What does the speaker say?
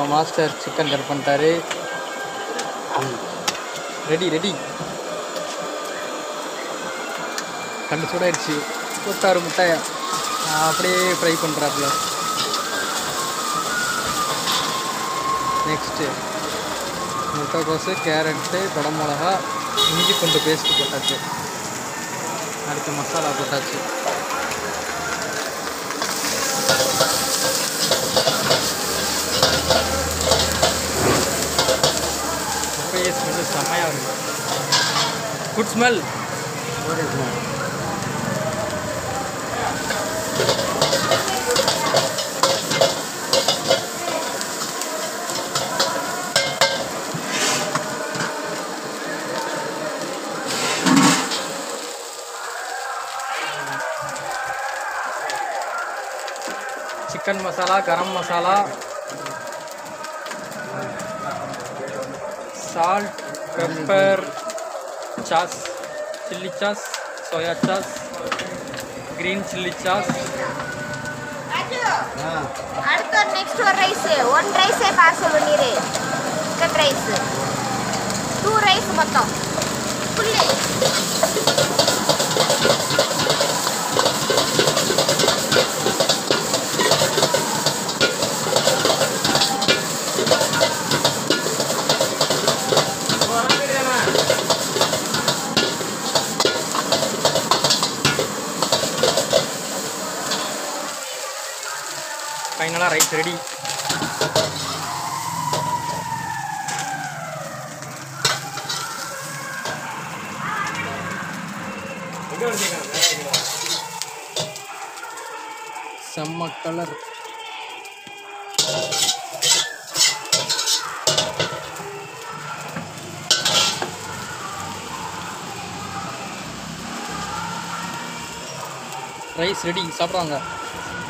நம்ம master chicken cut பண்ணிட்டாரு ready ready கண்டு சூடாயிடுச்சு போட்டாரு முட்டையை ஆஹ் அப்படியே ஃப்ரை பண்ணுறாப்புல நெக்ஸ்ட்டு முட்டைக்கோசு கேரட்டு குடமிளகா இஞ்சி பூண்டு பேஸ்ட்டு போட்டாச்சு அடுத்து மசாலா போட்டாச்சு அப்படியே ஸ்மெல்லு செம்மையாக இருக்கு good smell chicken masala garam masala salt pepper sauce chilli sauce soya sauce green chilli sauce அடுத்து ஒரு நெக்ஸ்ட் ஒரு ரைஸ் ஒன் ரைஸே பார்சல் பண்ணிடு சிக்கன் ரைஸ் டூ ரைஸ் மொத்தம் ஃபுல்லு ஃபைனலாக ரைஸ் ரெடி செம்ம கலர் ரைஸ் ரெடி சாப்பிடுவாங்க